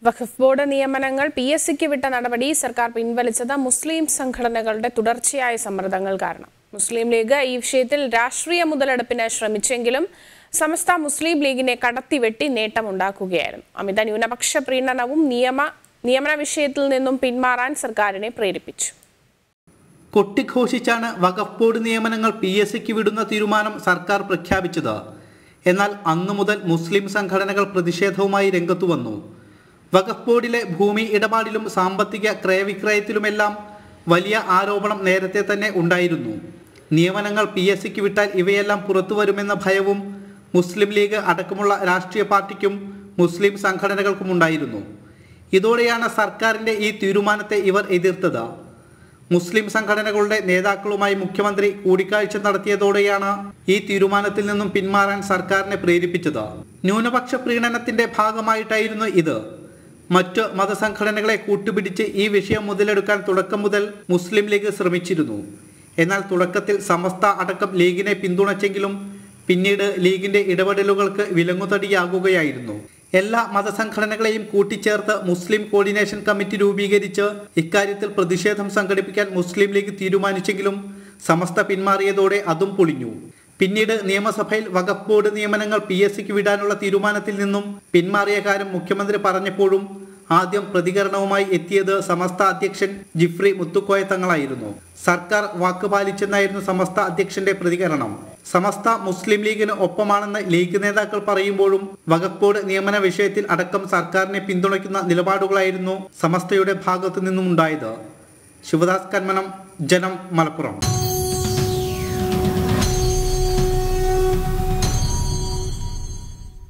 വഖഫ് board നിയമനങ്ങൾ P S സിക്ക് വിട്ട നടപടി സർക്കാർ പിൻവലിച്ചത് മുസ്ലിം സംഘടനകളുടെ തുടർച്ചയായ സമ്മർദ്ദങ്ങൾ കാരണം മുസ്ലിം ലീഗ് ഈ വിഷയത്തിൽ രാഷ്ട്രീയ മുതലെടുപ്പിന് ശ്രമിച്ചെങ്കിലും സമസ്ത മുസ്ലിം ലീഗിനെ കടത്തിവെട്ടി നേട്ടമുണ്ടാക്കുകയായിരുന്നു അമിത ന്യൂനപക്ഷ പ്രീണനവും നിയമ നിയമന വിഷയത്തിൽ നിന്നും പിന്മാറാൻ സർക്കാരിനെ പ്രേരിപ്പിച്ചു കൊട്ടിഘോഷിച്ചാണ് വഖഫ് ബോർഡ് നിയമനങ്ങൾ പി എസ് സിക്ക് വിടുന്ന തീരുമാനം സർക്കാർ പ്രഖ്യാപിച്ചത് എന്നാൽ അന്നു മുതൽ മുസ്ലിം സംഘടനകൾ പ്രതിഷേധവുമായി രംഗത്തു വന്നു വഖഫ് ബോർഡിലെ ഭൂമി ഇടപാടിലും സാമ്പത്തിക ക്രയവിക്രയത്തിലുമെല്ലാം വലിയ ആരോപണം നേരത്തെ തന്നെ ഉണ്ടായിരുന്നു നിയമനങ്ങൾ പി എസ് സിക്ക് വിട്ടാൽ ഇവയെല്ലാം പുറത്തു വരുമെന്ന ഭയവും മുസ്ലിം ലീഗ് അടക്കമുള്ള രാഷ്ട്രീയ പാർട്ടിക്കും മുസ്ലിം സംഘടനകൾക്കും ഉണ്ടായിരുന്നു ഇതോടെയാണ് സർക്കാരിൻ്റെ ഈ തീരുമാനത്തെ ഇവർ എതിർത്തത് മുസ്ലിം സംഘടനകളുടെ നേതാക്കളുമായി മുഖ്യമന്ത്രി കൂടിക്കാഴ്ച നടത്തിയതോടെയാണ് ഈ തീരുമാനത്തിൽ നിന്നും പിന്മാറാൻ സർക്കാരിനെ പ്രേരിപ്പിച്ചത് ന്യൂനപക്ഷ പ്രീണനത്തിന്റെ ഭാഗമായിട്ടായിരുന്നു ഇത് മറ്റ് മതസംഘടനകളെ കൂട്ടുപിടിച്ച് ഈ വിഷയം മുതലെടുക്കാൻ തുടക്കം മുതൽ മുസ്ലിം ലീഗ് ശ്രമിച്ചിരുന്നു എന്നാൽ തുടക്കത്തിൽ സമസ്ത അടക്കം ലീഗിനെ പിന്തുണച്ചെങ്കിലും പിന്നീട് ലീഗിന്റെ ഇടപെടലുകൾക്ക് വിലങ്ങുതടിയാകുകയായിരുന്നു എല്ലാ മതസംഘടനകളെയും കൂട്ടിച്ചേർത്ത് മുസ്ലിം കോർഡിനേഷൻ കമ്മിറ്റി രൂപീകരിച്ച് ഇക്കാര്യത്തിൽ പ്രതിഷേധം സംഘടിപ്പിക്കാൻ മുസ്ലിം ലീഗ് തീരുമാനിച്ചെങ്കിലും സമസ്ത പിന്മാറിയതോടെ അതും പൊളിഞ്ഞു പിന്നീട് നിയമസഭയിൽ വഖഫ് ബോർഡ് നിയമനങ്ങൾ പി എസ് സിക്ക് വിടാനുള്ള തീരുമാനത്തിൽ നിന്നും പിന്മാറിയ കാര്യം മുഖ്യമന്ത്രി പറഞ്ഞപ്പോഴും ആദ്യം പ്രതികരണവുമായി എത്തിയത് സമസ്ത അധ്യക്ഷൻ ജിഫ്രി മുത്തുക്കോയ തങ്ങളായിരുന്നു സർക്കാർ വാക്ക് പാലിച്ചെന്നായിരുന്നു സമസ്ത അധ്യക്ഷന്റെ പ്രതികരണം സമസ്ത മുസ്ലിം ലീഗിന് ഒപ്പമാണെന്ന് ലീഗ് നേതാക്കൾ പറയുമ്പോഴും വഖഫ് ബോർഡ് നിയമന വിഷയത്തിൽ അടക്കം സർക്കാരിനെ പിന്തുണയ്ക്കുന്ന നിലപാടുകളായിരുന്നു സമസ്തയുടെ ഭാഗത്തു നിന്നും ഉണ്ടായത് ശിവദാസ് കന്മനം ജനം മലപ്പുറം